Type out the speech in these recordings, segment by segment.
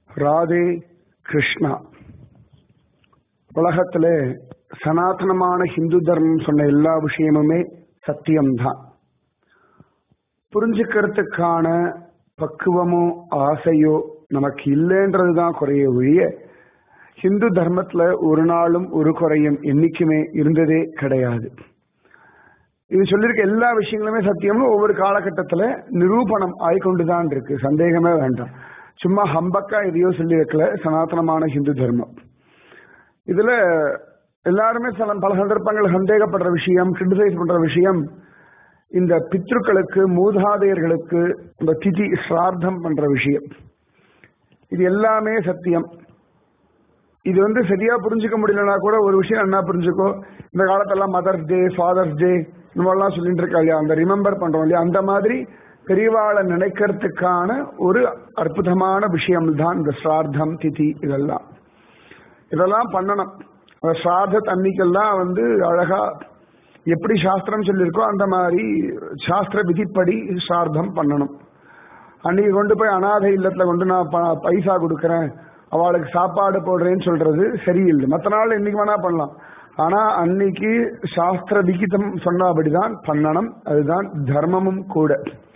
ராதே கிருஷ்ணா உலகத்துல சனாதனமான ஹிந்து தர்மம் சொன்ன எல்லா விஷயமுமே சத்தியம்தான் புரிஞ்சுக்கிறதுக்கான பக்குவமோ ஆசையோ நமக்கு இல்லைன்றதுதான் குறைய ஒழிய ஹிந்து தர்மத்துல ஒரு நாளும் ஒரு குறையும் என்னைக்குமே இருந்ததே கிடையாது இது சொல்லியிருக்க எல்லா விஷயங்களுமே சத்தியம்னு ஒவ்வொரு காலகட்டத்துல நிரூபணம் ஆய்கொண்டுதான் இருக்கு சந்தேகமே வேண்டாம் சும்மா ஹம்பக்கா எதையோ சொல்லி வைக்கல சனாதனமான ஹிந்து தர்மம் இதுல எல்லாருமே சில பல சந்தர்ப்பங்கள் சந்தேகப்படுற விஷயம் கிரிட்டிசைஸ் பண்ற விஷயம் இந்த பித்ருக்களுக்கு மூதாதையர்களுக்கு இந்த திதி சிரார்த்தம் பண்ற விஷயம் இது எல்லாமே சத்தியம் இது வந்து சரியா புரிஞ்சுக்க முடியலன்னா கூட ஒரு விஷயம் என்ன புரிஞ்சுக்கோ இந்த காலத்தெல்லாம் மதர்ஸ் டே ஃபாதர்ஸ் டே இந்த மாதிரிலாம் சொல்லிட்டு இருக்கா இல்லையா அந்த ரிமெம்பர் பண்றோம் இல்லையா அந்த மாதிரி பெரியவாளை நினைக்கிறதுக்கான ஒரு அற்புதமான விஷயம் தான் இந்த சிரார்த்தம் திதி இதெல்லாம் இதெல்லாம் பண்ணணும் சிரார்த்த அன்னைக்கெல்லாம் வந்து அழகா எப்படி சாஸ்திரம் சொல்லியிருக்கோ அந்த மாதிரி சாஸ்திர விதிப்படி சிரார்த்தம் பண்ணணும் அன்னைக்கு கொண்டு போய் அனாதை இல்லத்துல கொண்டு நான் பைசா கொடுக்கறேன் அவளுக்கு சாப்பாடு போடுறேன்னு சொல்றது சரியில்லை மற்ற நாள் இன்னைக்கு வேணா பண்ணலாம் ஆனா அன்னைக்கு சாஸ்திர விகிதம் சொன்னபடிதான் பண்ணணும் அதுதான் தர்மமும் கூட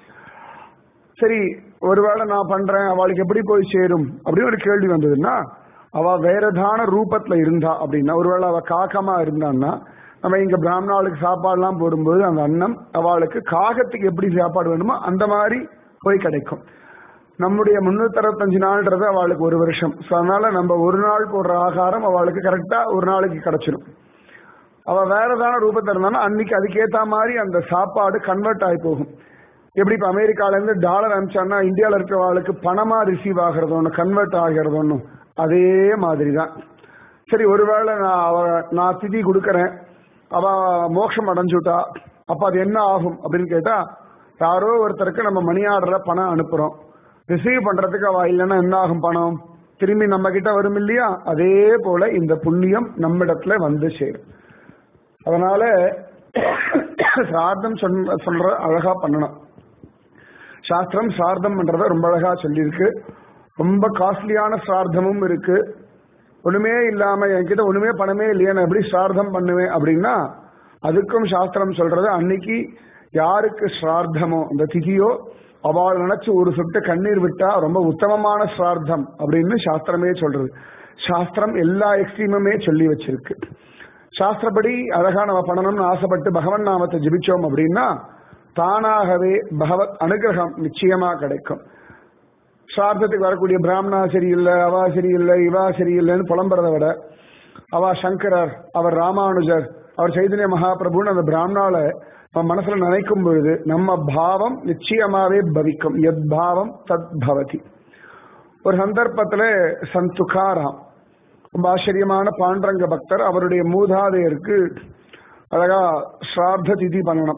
சரி ஒருவேளை நான் பண்றேன் அவளுக்கு எப்படி போய் சேரும் அப்படின்னு ஒரு கேள்வி வந்ததுன்னா அவ வேறதான ரூபத்துல இருந்தா அப்படின்னா ஒருவேளை அவ காக்கமா இருந்தான்னா நம்ம இங்க பிராமணாளுக்கு சாப்பாடுலாம் போடும்போது அந்த அன்னம் அவளுக்கு காகத்துக்கு எப்படி சாப்பாடு வேணுமோ அந்த மாதிரி போய் கிடைக்கும் நம்முடைய முன்னூத்தி அறுபத்தஞ்சு நாள்ன்றது அவளுக்கு ஒரு வருஷம் ஸோ அதனால நம்ம ஒரு நாள் போடுற ஆகாரம் அவளுக்கு கரெக்டா ஒரு நாளைக்கு கிடைச்சிடும் அவ வேற ஏதான ரூபத்தில் இருந்தாலும் அன்னைக்கு அதுக்கேத்த மாதிரி அந்த சாப்பாடு கன்வெர்ட் ஆகி போகும் எப்படி இப்போ அமெரிக்கால இருந்து டாலர் அனுப்பிச்சான்னா இந்தியாவில் இருக்கிறவளுக்கு பணமா ரிசீவ் ஆகிறது ஒன்று கன்வெர்ட் ஆகிறது ஒன்றும் அதே மாதிரி தான் சரி ஒருவேளை நான் அவ நான் திதி கொடுக்கறேன் அவ மோட்சம் அடைஞ்சுட்டா அப்ப அது என்ன ஆகும் அப்படின்னு கேட்டா யாரோ ஒருத்தருக்கு நம்ம மணி ஆர்டர்ல பணம் அனுப்புறோம் ரிசீவ் பண்றதுக்கு அவ இல்லைன்னா என்ன ஆகும் பணம் திரும்பி நம்ம கிட்ட வரும் இல்லையா அதே போல இந்த புண்ணியம் நம்மிடத்துல வந்து சேரும் அதனால சார்த்தம் சொல்ற அழகா பண்ணணும் சாஸ்திரம் சார்த்தம் பண்றத ரொம்ப அழகா சொல்லியிருக்கு ரொம்ப காஸ்ட்லியான சார்த்தமும் இருக்கு ஒண்ணுமே இல்லாம என்கிட்ட ஒண்ணுமே பணமே இல்லையே நான் எப்படி சார்த்தம் பண்ணுவேன் அப்படின்னா அதுக்கும் சாஸ்திரம் சொல்றது அன்னைக்கு யாருக்கு சிரார்த்தமோ அந்த திதியோ அவள் நினைச்சு ஒரு சொட்டு கண்ணீர் விட்டா ரொம்ப உத்தமமான சிரார்த்தம் அப்படின்னு சாஸ்திரமே சொல்றது சாஸ்திரம் எல்லா எக்ஸ்ட்ரீமுமே சொல்லி வச்சிருக்கு சாஸ்திரப்படி அழகா நம்ம பண்ணணும்னு ஆசைப்பட்டு பகவன் நாமத்தை ஜபிச்சோம் அப்படின்னா தானாகவே பகவத் அனுகிரகம் நிச்சயமா கிடைக்கும் சார்த்தத்துக்கு வரக்கூடிய பிராமணா சரியில்லை அவா சரியில்லை இவா சரியில்லைன்னு புலம்புறத விட அவா சங்கரர் அவர் ராமானுஜர் அவர் சைதன்ய மகாபிரபுன்னு அந்த பிராமணால நம்ம மனசுல நினைக்கும் பொழுது நம்ம பாவம் நிச்சயமாவே பவிக்கும் எத் பாவம் தத் பவதி ஒரு சந்தர்ப்பத்துல சந்துகாராம் ரொம்ப ஆச்சரியமான பாண்டரங்க பக்தர் அவருடைய மூதாதையருக்கு அழகா ஸ்ரார்த்த திதி பண்ணணும்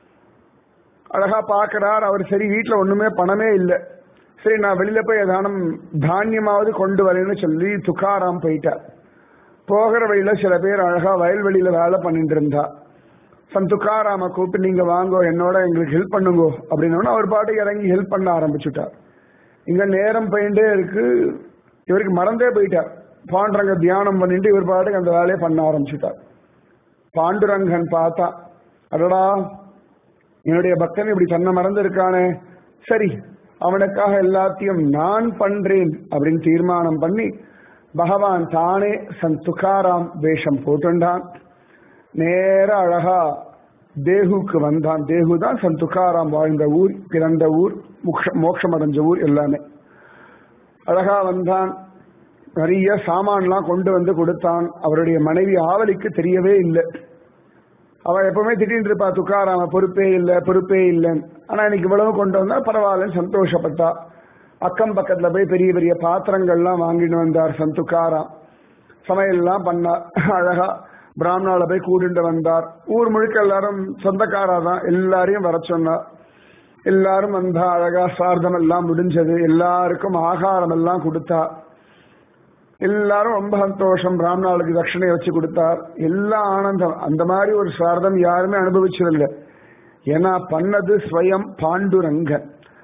அழகா பாக்குறார் அவர் சரி வீட்டுல ஒண்ணுமே பணமே இல்லை சரி நான் வெளியில போய் ஏதானும் தானியமாவது கொண்டு வரேன்னு சொல்லி துக்காராம் போயிட்டார் போகிற வழியில சில பேர் அழகா வயல்வெளியில வேலை பண்ணிட்டு இருந்தா சந்துக்காராம கூப்பிட்டு நீங்க வாங்கோ என்னோட எங்களுக்கு ஹெல்ப் பண்ணுங்கோ அப்படின்னு அவர் பாட்டு இறங்கி ஹெல்ப் பண்ண ஆரம்பிச்சுட்டார் இங்க நேரம் போயிட்டே இருக்கு இவருக்கு மறந்தே போயிட்டார் பாண்டுரங்க தியானம் பண்ணிட்டு இவர் பாட்டுக்கு அந்த வேலையை பண்ண ஆரம்பிச்சுட்டார் பாண்டுரங்கன் பார்த்தா அடடா என்னுடைய பக்தன் இப்படி தன்னை மறந்து இருக்கானே சரி அவனுக்காக எல்லாத்தையும் நான் பண்றேன் அப்படின்னு தீர்மானம் பண்ணி பகவான் தானே சந்துகாராம் வேஷம் போட்டுண்டான் நேர அழகா தேகுக்கு வந்தான் தேகு தான் சந்துகாராம் வாழ்ந்த ஊர் பிறந்த ஊர் மோட்சம் அடைஞ்ச ஊர் எல்லாமே அழகா வந்தான் நிறைய சாமான்லாம் கொண்டு வந்து கொடுத்தான் அவருடைய மனைவி ஆவலிக்கு தெரியவே இல்லை அவ எப்பவுமே திடீர்னு இருப்பா துக்காராம பொறுப்பே இல்லை பொறுப்பே இல்லைன்னு ஆனா இன்னைக்கு இவ்வளவு கொண்டு வந்தா பரவாயில்லன்னு சந்தோஷப்பட்டா அக்கம் பக்கத்துல போய் பெரிய பெரிய பாத்திரங்கள்லாம் வாங்கிட்டு வந்தார் சந்துக்காராம் சமையல்லாம் பண்ணார் அழகா பிராமணால போய் கூட்டிட்டு வந்தார் ஊர் முழுக்க எல்லாரும் சொந்தக்காரா தான் எல்லாரையும் வர சொன்னார் எல்லாரும் வந்தா அழகா சார்தம் எல்லாம் முடிஞ்சது எல்லாருக்கும் ஆகாரம் எல்லாம் கொடுத்தா எல்லாரும் ரொம்ப சந்தோஷம் பிராமணாளுக்கு தட்சிணை வச்சு கொடுத்தார் எல்லா ஆனந்தம் அந்த மாதிரி ஒரு சாரதம் யாருமே அனுபவிச்சதில்லை ஏன்னா பண்ணது ஸ்வயம் பாண்டுரங்க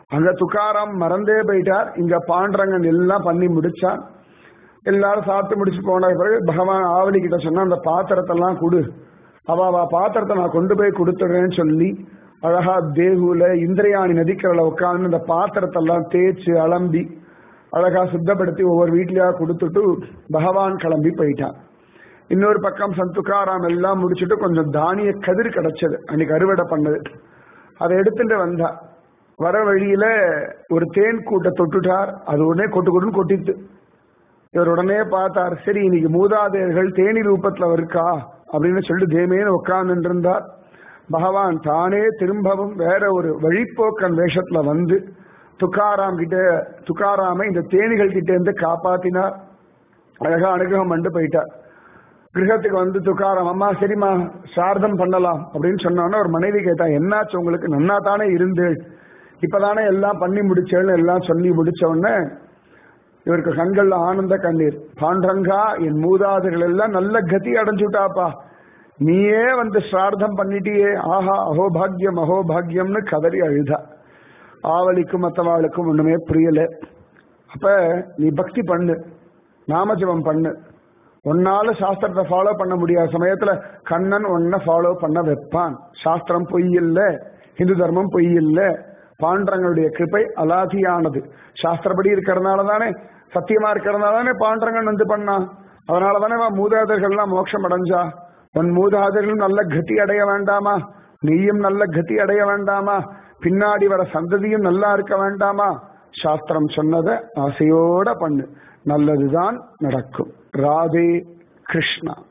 அங்க துக்காராம் மறந்தே போயிட்டார் இங்க பாண்டரங்கன் எல்லாம் பண்ணி முடிச்சான் எல்லாரும் சாப்பிட்டு முடிச்சு போன பிறகு பகவான் ஆவலி கிட்ட சொன்னா அந்த பாத்திரத்தெல்லாம் கொடு அவ அவ பாத்திரத்தை நான் கொண்டு போய் கொடுத்துடுறேன்னு சொல்லி அழகா தேகுல இந்திரயாணி நதிக்கரையில உட்காந்து அந்த பாத்திரத்தெல்லாம் தேய்ச்சு அலம்பி அழகா சுத்தப்படுத்தி ஒவ்வொரு வீட்லயா கொடுத்துட்டு பகவான் கிளம்பி போயிட்டான் இன்னொரு பக்கம் சந்துக்காராம் எல்லாம் முடிச்சுட்டு கொஞ்சம் தானிய கதிர் கிடைச்சது அன்னைக்கு அறுவடை பண்ணது அதை எடுத்துட்டு வந்தா வர வழியில ஒரு தேன் கூட்டை தொட்டுட்டார் அது உடனே கொட்டு கொட்டுன்னு கொட்டித்து இவர் உடனே பார்த்தார் சரி இன்னைக்கு மூதாதையர்கள் தேனி ரூபத்துல இருக்கா அப்படின்னு சொல்லிட்டு தேமேன்னு உட்கார்ந்து இருந்தார் பகவான் தானே திரும்பவும் வேற ஒரு வழிப்போக்கன் வேஷத்துல வந்து துக்காராம் கிட்ட துக்காராமை இந்த தேனிகள் கிட்ட இருந்து காப்பாத்தினார் அழகா அனுகிரகம் பண்ணிட்டு போயிட்டார் கிரகத்துக்கு வந்து துக்காராம் அம்மா சரிம்மா சார்தம் பண்ணலாம் அப்படின்னு சொன்னோன்னே ஒரு மனைவி கேட்டா என்னாச்சு உங்களுக்கு நன்னா தானே இருந்து இப்பதானே எல்லாம் பண்ணி முடிச்சேன்னு எல்லாம் சொல்லி முடிச்ச உடனே இவருக்கு கண்கள்ல ஆனந்த கண்ணீர் பாண்டங்கா என் மூதாதைகள் எல்லாம் நல்ல கதி அடைஞ்சுட்டாப்பா நீயே வந்து சிரார்த்தம் பண்ணிட்டியே ஆஹா அஹோபாகியம் அஹோபாகியம்னு கதறி அழுதா ஆவலிக்கும் மற்றவாளுக்கும் ஒண்ணுமே புரியல அப்ப நீ பக்தி பண்ணு நாமஜபம் பண்ணு உன்னால சாஸ்திரத்தை ஃபாலோ பண்ண முடியாத சமயத்துல கண்ணன் உன்னை ஃபாலோ பண்ண வைப்பான் சாஸ்திரம் பொய் இல்ல இந்து தர்மம் பொய் இல்ல பாண்டரங்களுடைய கிருப்பை அலாதியானது சாஸ்திரப்படி இருக்கிறதுனால தானே சத்தியமா இருக்கிறதுனால தானே பாண்டரங்கன் வந்து பண்ணான் அதனால தானே மூதாதர்கள்லாம் மோட்சம் அடைஞ்சா உன் மூதாதர்களும் நல்ல கதி அடைய வேண்டாமா நீயும் நல்ல கதி அடைய வேண்டாமா பின்னாடி வர சந்ததியும் நல்லா இருக்க வேண்டாமா சாஸ்திரம் சொன்னதை ஆசையோட பண்ணு நல்லதுதான் நடக்கும் ராதே கிருஷ்ணா